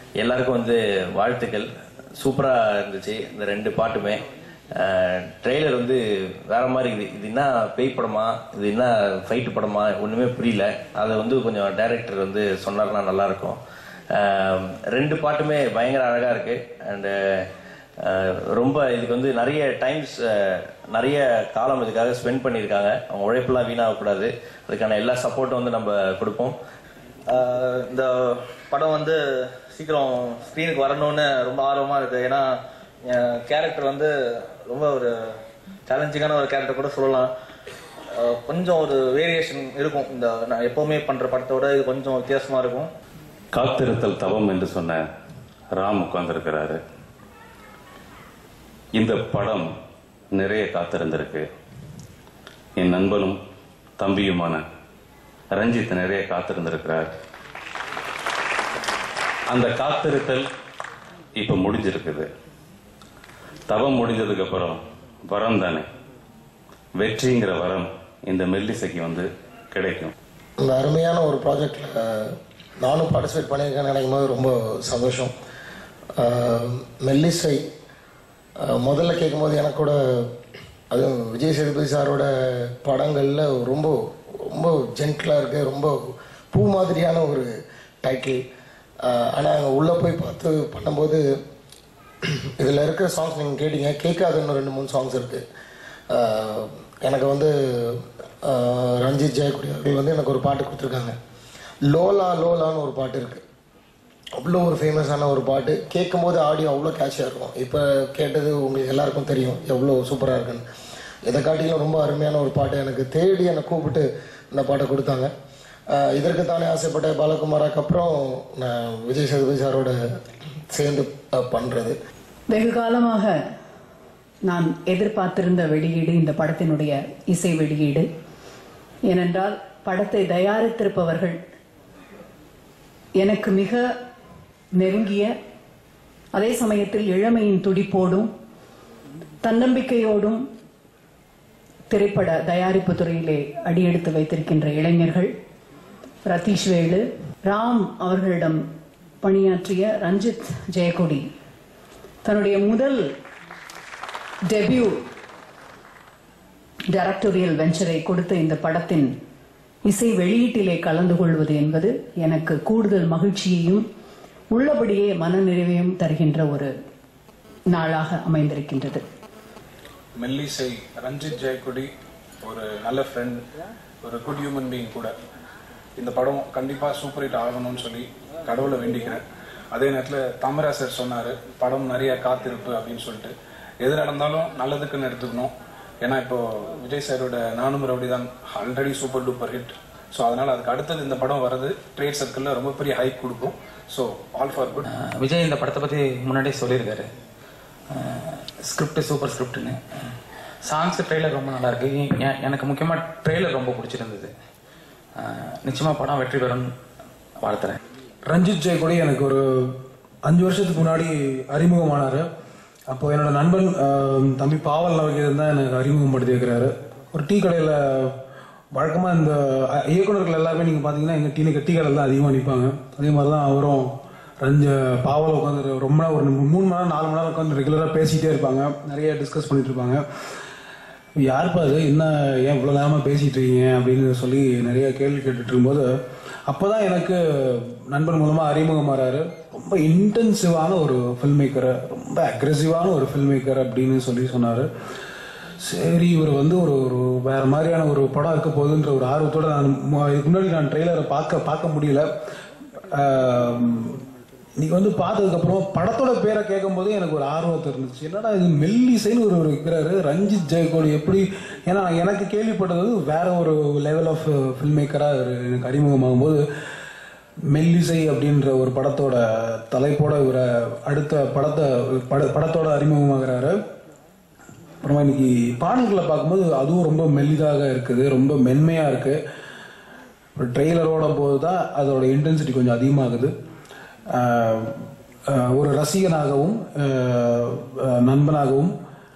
எல்லாருக்கும் வந்து வாழ்த்துக்கள் சூப்பரா இருந்துச்சு இந்த ரெண்டு பாட்டுமே ட்ரெய்லர் வந்து வேற மாதிரி இது இது என்ன பேய் படமா இது என்ன ஃபைட்டு படமா ஒண்ணுமே புரியல அதை வந்து கொஞ்சம் டைரக்டர் வந்து சொன்னார்னா நல்லா இருக்கும் அஹ், ரெண்டு பாட்டுமே பயங்கர அழகா இருக்கு அண்டு ரொம்ப இதுக்கு வந்து நிறைய டைம்ஸ் நிறைய காலம் இதுக்காக ஸ்பெண்ட் பண்ணியிருக்காங்க அவங்க உழைப்பெல்லாம் வீணாகக்கூடாது அதுக்கான எல்லா சப்போர்ட்டும் வந்து நம்ம கொடுப்போம் ஆஹ் இந்த படம் வந்து சீக்கிரம் ஸ்க்ரீனுக்கு வரணும்னு ரொம்ப ஆர்வமா இருக்கு ஏன்னா கேரக்டர் வந்து ரொம்ப ஒரு சேலஞ்சிங்கான ஒரு கேரக்டர் கூட சொல்லலாம் ஆஹ் கொஞ்சம் ஒரு வேரியேஷன் இருக்கும் இந்த நான் எப்பவுமே பண்ற படத்தோட இது கொஞ்சம் வித்தியாசமா இருக்கும் காத்திருத்தல் தவம் என்று சொன்ன ராம் உட்கார்ந்திருக்கிறாரு இந்த படம் நிறைய காத்திருந்திருக்கு என் நண்பனும் தம்பியுமான ரஞ்சித் நிறைய காத்திருந்திருக்கிறார் அந்த காத்திருத்தல் இப்ப முடிஞ்சிருக்குது தவம் முடிஞ்சதுக்கு அப்புறம் வரம் தானே வெற்றிங்கிற வரம் இந்த மெல்லிசைக்கு வந்து கிடைக்கும் இந்த அருமையான ஒரு ப்ராஜெக்டில் நானும் பார்ட்டிசிபேட் பண்ணியிருக்கேன்னு நினைக்கும் போது ரொம்ப சந்தோஷம் அஹ், மெல்லிசை அஹ், முதல்ல கேட்கும்போது எனக்கு கூட அதுவும் விஜய் சேதுபதி சாரோட படங்களில் ரொம்ப ரொம்ப ஜென்டிலாக இருக்கு ரொம்ப பூ மாதிரியான ஒரு டைட்டில் ஆனால் அங்கே உள்ளே போய் பார்த்து பண்ணும்போது இதில் இருக்கிற சாங்ஸ் நீங்கள் கேட்டீங்க கேட்காத இன்னும் ரெண்டு மூணு சாங்ஸ் இருக்குது எனக்கு வந்து ஆஹ், ரஞ்சித் ஜெயக்குடி அவர்கள் வந்து எனக்கு ஒரு பாட்டு கொடுத்துருக்காங்க லோலா லோலான்னு ஒரு பாட்டு இருக்குது அவ்வளோ ஒரு ஃபேமஸான ஒரு பாட்டு கேட்கும்போது ஆடியோ அவ்வளோ கேட்சியாக இருக்கும் இப்போ கேட்டது உங்களுக்கு எல்லாருக்கும் தெரியும் எவ்வளோ சூப்பராக இருக்குன்னு இதை காட்டிலும் ரொம்ப அருமையான ஒரு பாட்டு எனக்கு தேடி என்னை கூப்பிட்டு இந்த பாட்டை கொடுத்தாங்க ஆஹ், இதற்கு தானே ஆசைப்பட்ட பாலகுமாராக்கு அப்புறம் நான் விஜய் சேதுபதி சாரோட சேர்ந்து பண்ணுறது வெகு காலமாக நான் எதிர்பார்த்திருந்த வெளியீடு இந்த படத்தினுடைய இசை வெளியீடு ஏனென்றால் படத்தை தயாரித்திருப்பவர்கள் எனக்கு மிக நெருங்கிய அதே சமயத்தில் இளமையின் துடிப்போடும் தன்னம்பிக்கையோடும் திரைப்பட தயாரிப்பு துறையிலே அடியெடுத்து வைத்திருக்கின்ற இளைஞர்கள் ரதீஷ் வேலு ராம் அவர்களிடம் பணியாற்றிய ரஞ்சித் ஜெயக்கொடி தன்னுடைய முதல் டெபியூ டைரக்டோரியல் வெஞ்சரை கொடுத்த இந்த படத்தின் இசை வெளியீட்டிலே கலந்து கொள்வது என்பது எனக்கு கூடுதல் மகிழ்ச்சியையும் உள்ளபடியே மனநிறைவையும் தருகின்ற ஒரு நாளாக அமைந்திருக்கின்றது மெல்லிசை ரஞ்சித் ஜெயக்குடி ஒரு நல்ல ஃப்ரெண்ட் ஒரு குட் ஹியூமன் பீயிங் கூட இந்த படம் கண்டிப்பாக சூப்பர் ஹிட் ஆகணும்னு சொல்லி கடவுளை வேண்டிக்கிறேன் அதே நேரத்தில் தாமராசர் சொன்னார் படம் நிறைய காத்திருப்பு அப்படின்னு சொல்லிட்டு எது நடந்தாலும் நல்லதுக்குன்னு எடுத்துக்கணும் ஏன்னா இப்போ விஜய் சாரோட நானும் ரவுடி தான் already super duper hit so அதனால அதுக்கு அடுத்தது இந்த படம் வர்றது ட்ரேட் சர்க்கிளில் ரொம்ப பெரிய ஹைப் கொடுக்கும் so all for good Vijay இந்த படத்தை பற்றி முன்னாடியே சொல்லியிருக்காரு ஸ்கிரிப்ட் சூப்பர் ஸ்கிரிப்ட்னு சாங்ஸ் ட்ரெய்லர் ரொம்ப நல்லா இருக்கு எ- எனக்கு முக்கியமாக ட்ரெய்லர் ரொம்ப பிடிச்சிருந்தது அஹ், நிச்சயமா படம் வெற்றி பெறும் வாழ்த்துறேன் ரஞ்சித் ஜெயக்கொடி எனக்கு ஒரு அஞ்சு வருஷத்துக்கு முன்னாடி அறிமுகமானார் அப்போ என்னோட நண்பன் ஆஹ், தம்பி பாவல் நவகீதன் தான் எனக்கு அறிமுகப்படுத்தி வைக்கிறாரு ஒரு டீ கடையில் வழக்கமாக இந்த அஹ், இயக்குனர்கள் எல்லாருமே நீங்கள் பார்த்தீங்கன்னா எங்கள் டீ டீ கடையில் தான் அதிகமாக நிற்பாங்க அதே மாதிரி தான் அவரும் ரஞ்ச பாவல் உட்காந்து ரொம்ப நேரம் ஒரு மூணு மணி நேரம் நாலு மணி நேரம் உட்காந்து ரெகுலராக பேசிகிட்டே இருப்பாங்க நிறைய டிஸ்கஸ் பண்ணிட்டு இருப்பாங்க யாருப்பா அது என்ன ஏன் இவ்வளோ நேரமாக பேசிட்டு இருக்கீங்க அப்படின்னு சொல்லி நிறைய கேள்வி கேட்டுட்டு இருக்கும்போது அப்போதான் எனக்கு நண்பன் மூலமாக அறிமுகமாறாரு ரொம்ப இன்டென்சிவான ஒரு ஃபில்ம் மேக்கர் ரொம்ப அக்ரெசிவான ஒரு ஃபில்ம் மேக்கர் அப்படின்னு சொல்லி சொன்னார் சரி இவர் வந்து ஒரு ஒரு வேற மாதிரியான ஒரு படம் இருக்க போகுதுன்ற ஒரு ஆர்வத்தோட நான் மு- இதுக்கு முன்னாடி நான் ட்ரெய்லரை பார்க்க பார்க்க முடியல ஆம், நீங்க வந்து பார்த்ததுக்கப்புறம் படத்தோட பேரை கேட்கும்போது எனக்கு ஒரு ஆர்வத்தை இருந்துச்சு என்னடா இது மெல்லிசைன்னு ஒரு ஒரு இருக்கிறாரு ரஞ்சித் ஜெயக்கோடி எப்படி ஏன்னா எனக்கு கேள்விப்பட்டது வேற ஒரு லெவல் ஆஃப் ஃபில்ம் மேக்கராக எனக்கு அறிமுகமாகும் போது மெல்லிசை அப்படின்ற ஒரு படத்தோட தலைப்போட இவரை அடுத்த படத்தை பட படத்தோட அறிமுகமாகிறாரு அப்புறமா இன்னைக்கு பாடல்களை பார்க்கும்போது அதுவும் ரொம்ப மெல்லிதாக இருக்குது ரொம்ப மென்மையாக இருக்கு ஒரு ட்ரெய்லரோட போது தான் அதோட இன்டென்சிட்டி கொஞ்சம் அதிகமாகுது ஆஹ் ஆஹ் ஒரு ரசிகனாகவும் ஆஹ் ஆஹ் நண்பனாகவும்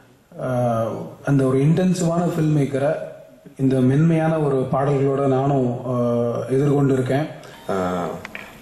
ஆஹ் அந்த ஒரு இன்டென்சிவான ஃபில்ம் மேக்கரை இந்த மென்மையான ஒரு பாடல்களோட நானும் ஆஹ் எதிர்கொண்டு இருக்கேன் ஆஹ்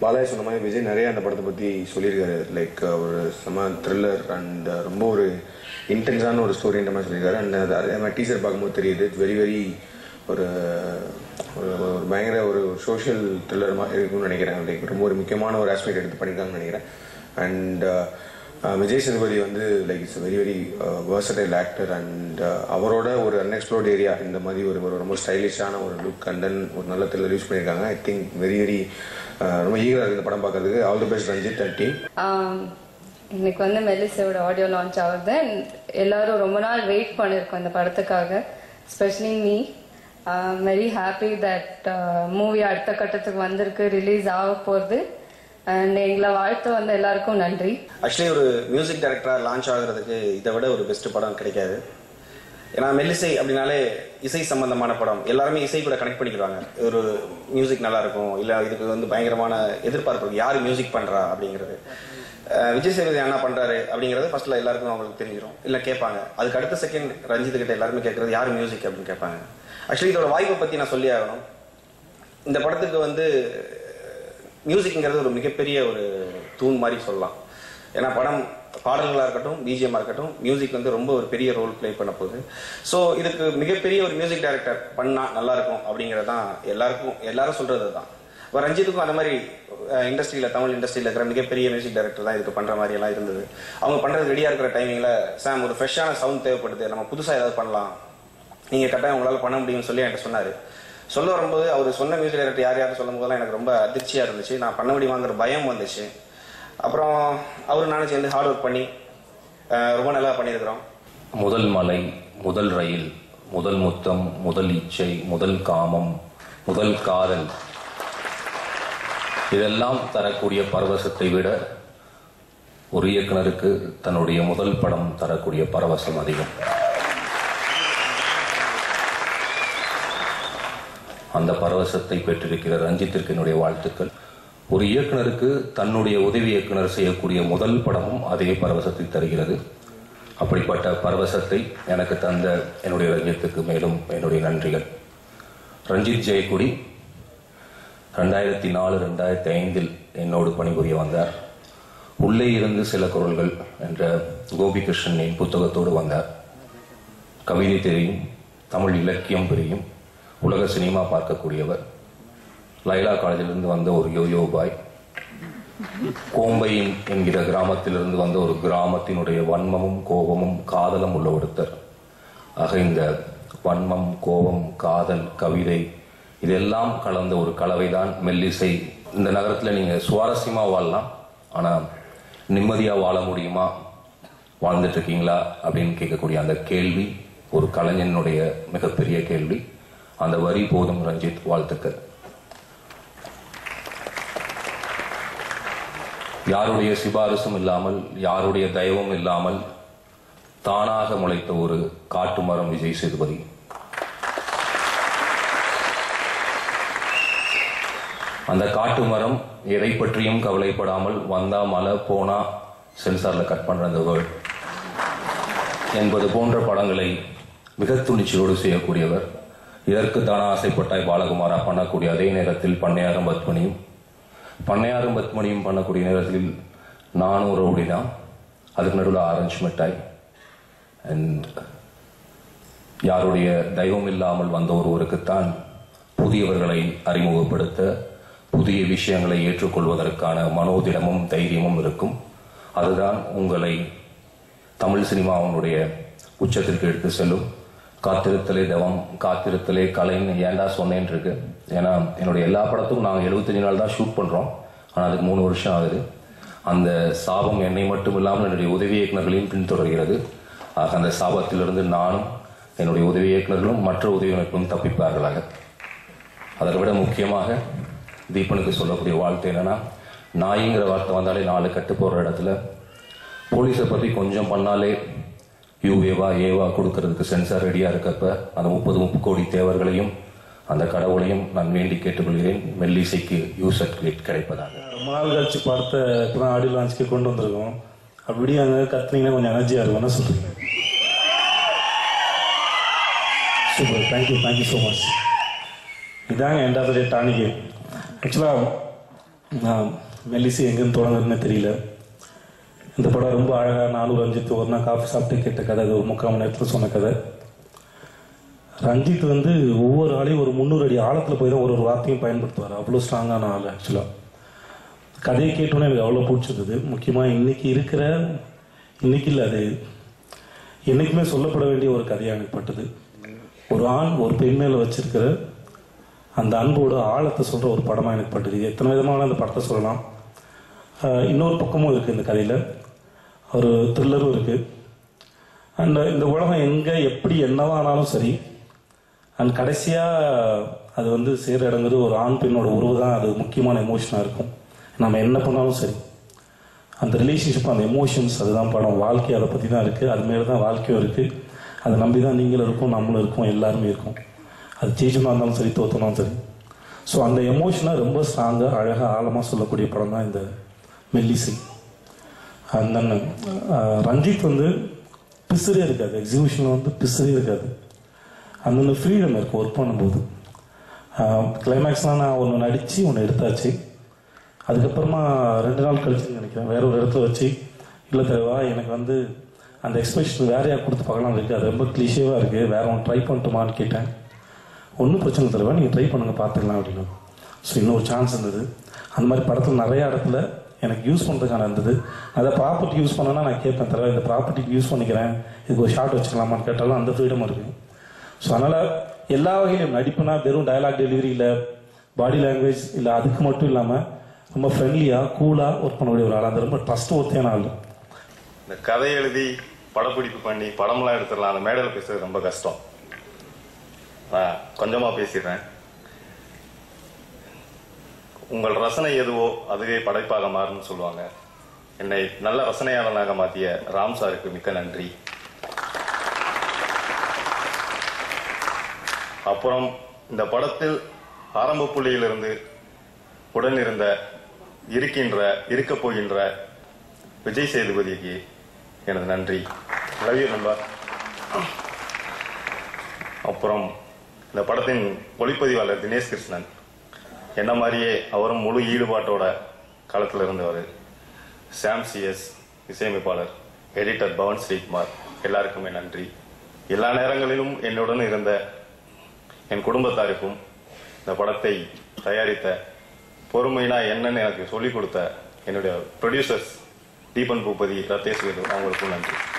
பாலாஜி சொன்ன மாதிரி விஜய் நிறைய அந்த படத்தை பற்றி சொல்லியிருக்காரு லைக் ஒரு செம த்ரில்லர் அண்ட் ரொம்ப ஒரு இன்டென்ஸான ஒரு ஸ்டோரின்ற மாதிரி சொல்லியிருக்காரு அண்ட் அது அதே மாதிரி டீசர் பார்க்கும்போது தெரியுது இட்ஸ் வெரி வெரி ஒரு ஒரு ஒரு பயங்கர ஒரு சோஷியல் த்ரில்லர் மாதிரி இருக்கும்னு நினைக்கிறேன் லைக் ரொம்ப ஒரு முக்கியமான ஒரு ஆஸ்பெக்ட் எடுத்து பண்ணியிருக்காங்கன்னு நினைக்கிறேன் அண்ட் விஜய் சேதுபதி வந்து like it's very very versatile actor and அவரோட ஒரு அன்எக்ஸ்ப்ளோர்ட் ஏரியா இந்த மாதிரி ஒரு ஒரு ரொம்ப ஸ்டைலிஷான ஒரு லுக் அண்ட் தென் ஒரு நல்ல த்ரில்லர் யூஸ் பண்ணியிருக்காங்க ஐ திங்க் வெரி வெரி ரொம்ப ஈகராக இருக்குது இந்த படம் பார்க்கறதுக்கு all the best Ranjith and team ஆம், இன்னைக்கு வந்து மெல்லிசோட ஆடியோ லான்ச் ஆகுது And எல்லாரும் ரொம்ப நாள் வெயிட் பண்ணியிருக்கோம் இந்த படத்துக்காக specially me very happy that movie அடுத்த கட்டத்துக்கு வந்திருக்கு ரிலீஸ் ஆக போகுது அண்ட் எங்களை வாழ்த்து வந்த எல்லாருக்கும் நன்றி ஆக்சுவலி ஒரு மியூசிக் டைரக்டராக லான்ச் ஆகுறதுக்கு இதை விட ஒரு பெஸ்ட் படம் கிடைக்காது ஏன்னா மெல்லிசை அப்படின்னாலே இசை சம்பந்தமான படம் எல்லாருமே இசை கூட கனெக்ட் பண்ணிக்கிறாங்க ஒரு மியூசிக் நல்லா இருக்கும் இல்லை இதுக்கு வந்து பயங்கரமான எதிர்பார்ப்பு இருக்கு யார் மியூசிக் பண்றா அப்படிங்கிறது அஹ் விஜய் சேதுபதி என்ன பண்றாரு அப்படிங்கிறது ஃபர்ஸ்ட்ல எல்லாருக்கும் அவங்களுக்கு தெரிஞ்சிடும் இல்லை கேட்பாங்க அதுக்கு அடுத்த செகண்ட் ரஞ்சித் கிட்ட எல்லாருமே கேட்கறது யார் மியூசிக் அப்படின்னு கேட்பாங்க ஆக்சுவலி இதோட வாய்ப்பை பத்தி நான் சொல்லி ஆகணும் இந்த படத்துக்கு வந்து மியூசிக்ங்கிறது ஒரு மிகப்பெரிய ஒரு தூண் மாதிரி சொல்லலாம் ஏன்னா படம் பாடல்களாக இருக்கட்டும் பிஜிஎம்மாக இருக்கட்டும் மியூசிக் வந்து ரொம்ப ஒரு பெரிய ரோல் ப்ளே பண்ண போகுது ஸோ இதுக்கு மிகப்பெரிய ஒரு மியூசிக் டைரக்டர் பண்ணா நல்லா இருக்கும் அப்படிங்கிறது தான் எல்லாருக்கும் எல்லாரும் சொல்றது தான் இப்போ ரஞ்சித்துக்கும் அந்த மாதிரி இண்டஸ்ட்ரியில் தமிழ் இண்டஸ்ட்ரியில் இருக்கிற மிகப்பெரிய மியூசிக் டைரக்டர் தான் இதுக்கு பண்ணுற மாதிரி எல்லாம் இருந்தது அவங்க பண்ணுறது ரெடியாக இருக்கிற டைமிங்கில் சாம் ஒரு ஃப்ரெஷ்ஷான சவுண்ட் தேவைப்படுது நம்ம புதுசாக ஏதாவது பண்ணலாம் நீங்கள் கட்டாயம் உங்களால் பண்ண முடியும்னு சொல்லி என்கிட்ட சொன்னார் சொல்ல வரும்போது அவர் சொன்ன மியூசிக் டைரக்டர் யார் யாரும் சொல்லும் போதெல்லாம் எனக்கு ரொம்ப அதிர்ச்சியாக இருந்துச்சு நான் பண்ண முடியுமாங்கிற பயம் வந்துச்சு அப்புறம் அவரு நானும் சேர்ந்து ஹார்ட் ஒர்க் பண்ணி அஹ், ரொம்ப நல்லா பண்ணியிருக்கிறோம் முதல் மலை முதல் ரயில் முதல் முத்தம் முதல் இச்சை முதல் காமம் முதல் காதல் இதெல்லாம் தரக்கூடிய பரவசத்தை விட ஒரு இயக்குனருக்கு தன்னுடைய முதல் படம் தரக்கூடிய பரவசம் அதிகம் அந்த பரவசத்தை பெற்றிருக்கிற ரஞ்சித்திற்கு என்னுடைய வாழ்த்துக்கள் ஒரு இயக்குனருக்கு தன்னுடைய உதவி இயக்குனர் செய்யக்கூடிய முதல் படமும் அதே பரவசத்தை தருகிறது அப்படிப்பட்ட பரவசத்தை எனக்கு தந்த என்னுடைய ரஞ்சித்துக்கு மேலும் என்னுடைய நன்றிகள் ரஞ்சித் ஜெயக்குடி ரெண்டாயிரத்தி நாலு ரெண்டாயிரத்தி ஐந்தில் என்னோடு பணிபுரிய வந்தார் உள்ளே இருந்து சில குரல்கள் என்ற கோபிகிருஷ்ணனின் புத்தகத்தோடு வந்தார் கவிதை தெரியும் தமிழ் இலக்கியம் தெரியும் உலக சினிமா பார்க்கக்கூடியவர் லைலா காலேஜிலிருந்து வந்த ஒரு யோயோ பாய் கோம்பையின் என்கிற கிராமத்திலிருந்து வந்த ஒரு கிராமத்தினுடைய வன்மமும் கோபமும் காதலும் உள்ள ஒருத்தர் ஆக இந்த வன்மம் கோபம் காதல் கவிதை இதெல்லாம் கலந்த ஒரு கலவைதான் மெல்லிசை இந்த நகரத்துல நீங்க சுவாரஸ்யமா வாழலாம் ஆனா நிம்மதியா வாழ முடியுமா வாழ்ந்துட்டு இருக்கீங்களா அப்படின்னு கேட்கக்கூடிய அந்த கேள்வி ஒரு கலைஞனுடைய மிகப்பெரிய கேள்வி அந்த வரி போதும் ரஞ்சித் வாழ்த்துக்கள் யாருடைய சிபாரிசும் இல்லாமல் யாருடைய தயவும் இல்லாமல் தானாக முளைத்த ஒரு காட்டு மரம் விஜய் சேதுபதி அந்த காட்டு மரம் எதை பற்றியும் கவலைப்படாமல் வந்தா மலை போனா சென்சார்ல கட் பண்ற அந்த வேர்ல்ட் என்பது போன்ற படங்களை மிக துணிச்சலோடு செய்யக்கூடியவர் இதற்கு தானா ஆசைப்பட்டாய் பாலகுமாரா பண்ணக்கூடிய அதே நேரத்தில் பண்ணையாரம் பத்மனியும் பண்ணையாரும் பத்மனியும் பண்ணக்கூடிய நேரத்தில் நானும் ரவுடி தான் அதுக்கு நடுவில் ஆரஞ்சு மிட்டாய் அண்ட் யாருடைய தெய்வம் இல்லாமல் வந்த ஒருவருக்குத்தான் புதியவர்களை அறிமுகப்படுத்த புதிய விஷயங்களை ஏற்றுக்கொள்வதற்கான மனோதிடமும் தைரியமும் இருக்கும் அதுதான் உங்களை தமிழ் சினிமாவினுடைய உச்சத்திற்கு எடுத்து செல்லும் காத்திருத்தலே தவம் காத்திருத்தலே கலைன்னு ஏன்டா சொன்னேன் இருக்கு ஏன்னா என்னுடைய எல்லா படத்துக்கும் நாங்கள் எழுபத்தஞ்சு நாள் தான் ஷூட் பண்றோம் ஆனால் அதுக்கு மூணு வருஷம் ஆகுது அந்த சாபம் என்னை மட்டும் இல்லாமல் என்னுடைய உதவி இயக்குநர்களையும் பின்தொடர்கிறது ஆக அந்த சாபத்திலிருந்து நானும் என்னுடைய உதவி இயக்குநர்களும் மற்ற உதவி அமைப்பும் தப்பிப்பார்களாக அதை விட முக்கியமாக தீபனுக்கு சொல்லக்கூடிய வாழ்த்து என்னன்னா நாய்ங்கிற வார்த்தை வந்தாலே நாலு கட்டு போடுற இடத்துல போலீஸை பற்றி கொஞ்சம் பண்ணாலே யூஏவா ஏவா கொடுக்கறதுக்கு சென்சார் ரெடியா இருக்கப்ப அந்த முப்பது முப்பது கோடி தேவர்களையும் அந்த கடவுளையும் நான் வேண்டி கேட்டுக்கொள்கிறேன் மெல்லிசைக்கு யூ சர்டிஃபிகேட் கிடைப்பதாக ரொம்ப நாள் கழிச்சு படத்தை இப்பதான் ஆடியோ லான்ச்சுக்கு கொண்டு வந்திருக்கோம் அப்படியே அங்கே கத்துனீங்கன்னா கொஞ்சம் எனர்ஜியாக இருக்கும்னு சொல்றீங்க super thank you thank you so much இதாங்க எண்ட் ஆஃப் த டே டானிக்கு ஆக்சுவலாக நான் மெல்லிசி எங்கேருந்து தொடங்குறதுன்னு தெரியல இந்த படம் ரொம்ப அழகாக நானூறு ரஞ்சித் ஒரு நாள் காஃபி சாப்பிட்டு கேட்ட கதை அது ஒரு முக்கால் மணி நேரத்தில் சொன்ன கதை ரஞ்சித் வந்து ஒவ்வொரு ஆளையும் ஒரு முந்நூறு அடி ஆழத்தில் போய் தான் ஒரு ஒரு வார்த்தையும் பயன்படுத்துவார் அவ்வளோ ஸ்ட்ராங்கான ஆள் ஆக்சுவலாக கதையை கேட்டோன்னே எனக்கு அவ்வளோ பிடிச்சிருந்தது முக்கியமாக இன்னைக்கு இருக்கிற இன்னைக்கு இல்லை அது என்னைக்குமே சொல்லப்பட வேண்டிய ஒரு கதையாக எனக்கு பட்டது ஒரு ஆண் ஒரு பெண் மேலே வச்சிருக்கிற அந்த அன்போட ஆழத்தை சொல்ற ஒரு படமா எனக்கு பட்டது எத்தனை விதமான அந்த படத்தை சொல்லலாம் ஆஹ் இன்னொரு பக்கமும் இருக்கு இந்த கதையில ஒரு த்ரில்லரும் இருக்கு அண்ட் இந்த உலகம் எங்க எப்படி என்னவானாலும் சரி அண்ட் கடைசியா அது வந்து சேர இடங்கிறது ஒரு ஆண் பெண்ணோட உறவு தான் அது முக்கியமான எமோஷனாக இருக்கும் நம்ம என்ன பண்ணாலும் சரி அந்த ரிலேஷன்ஷிப் அந்த எமோஷன்ஸ் அதுதான் படம் வாழ்க்கை அதை பற்றி தான் இருக்குது அது மேலே தான் வாழ்க்கையும் இருக்குது அதை நம்பி தான் நீங்களும் இருக்கும் நம்மளும் இருக்கோம் எல்லாருமே இருக்கும் அது ஜெயிச்சமாக இருந்தாலும் சரி தோத்தனாலும் சரி ஸோ அந்த எமோஷனை ரொம்ப ஸ்ட்ராங்காக அழகாக ஆழமாக சொல்லக்கூடிய படம் தான் இந்த மெல்லிசை அந்த ரஞ்சித் வந்து பிசுறே இருக்காது எக்ஸிபிஷனில் வந்து பிசுறே இருக்காது அந்தந்த ஃப்ரீடம் இருக்குது ஒர்க் பண்ணும்போது கிளைமேக்ஸ்லாம் நான் ஒன்று நடித்து ஒன்று எடுத்தாச்சு அதுக்கப்புறமா ரெண்டு நாள் கழிச்சு நினைக்கிறேன் வேற ஒரு இடத்துல வச்சு இல்லை தலைவா எனக்கு வந்து அந்த எக்ஸ்பிரஷன் வேற யார் கொடுத்து பார்க்கலாம் இருக்கு அது ரொம்ப கிளிஷேவாக இருக்கு வேற ஒன்று ட்ரை பண்ணட்டுமான்னு கேட்டேன் ஒன்றும் பிரச்சனை இல்லை தலைவா நீங்கள் ட்ரை பண்ணுங்க பார்த்துக்கலாம் அப்படின்னு ஸோ இன்னொரு சான்ஸ் இருந்தது அந்த மாதிரி படத்தில் நிறைய இடத்துல எனக்கு யூஸ் பண்ணுறதுக்கான இருந்தது அதை ப்ராப்பர்ட்டி யூஸ் பண்ணனா நான் கேட்பேன் தலைவா இந்த ப்ராப்பர்ட்டிக்கு யூஸ் பண்ணிக்கிறேன் இதுக்கு ஒரு ஷார்ட் வச்சுக்கலாமான்னு கேட்டாலும் அந்த ஃப்ரீடம் இருக்கு ஸோ அதனால் எல்லா வகையிலும் நடிப்புனா வெறும் டயலாக் டெலிவரி இல்லை பாடி லாங்குவேஜ் இல்லை அதுக்கு மட்டும் இல்லாமல் ரொம்ப ஃப்ரெண்ட்லியாக கூலாக ஒர்க் பண்ணக்கூடிய ஒரு ஆள் அந்த ரொம்ப ட்ரஸ்ட் ஒர்த்தியான ஆள் இந்த கதை எழுதி படப்பிடிப்பு பண்ணி படம்லாம் எடுத்துடலாம் அந்த மேடையில் பேசுறது ரொம்ப கஷ்டம் நான் கொஞ்சமா பேசிடுறேன் உங்கள் ரசனை எதுவோ அதுவே படைப்பாக மாறும்னு சொல்லுவாங்க என்னை நல்ல ரசனையாளனாக மாற்றிய ராம் சாருக்கு மிக்க நன்றி அப்புறம் இந்த படத்தில் ஆரம்ப புள்ளியிலிருந்து உடன் இருந்த இருக்கின்ற இருக்கப் போகின்ற விஜய் சேதுபதிக்கு எனது நன்றி லவ் யூ நண்பா அப்புறம் இந்த படத்தின் ஒளிப்பதிவாளர் தினேஷ் கிருஷ்ணன் என்ன மாதிரியே அவரும் முழு ஈடுபாட்டோட களத்தில் இருந்தவர் சாம் சிஎஸ் இசையமைப்பாளர் எடிட்டர் பவன் ஸ்ரீகுமார் எல்லாருக்குமே நன்றி எல்லா நேரங்களிலும் என்னுடன் இருந்த என் குடும்பத்தாருக்கும் இந்த படத்தை தயாரித்த பொறுமைனா என்னன்னு எனக்கு சொல்லிக் கொடுத்த என்னுடைய ப்ரொடியூசர்ஸ் தீபன் பூபதி ரத்தேஷ் வேலு அவங்களுக்கும் நன்றி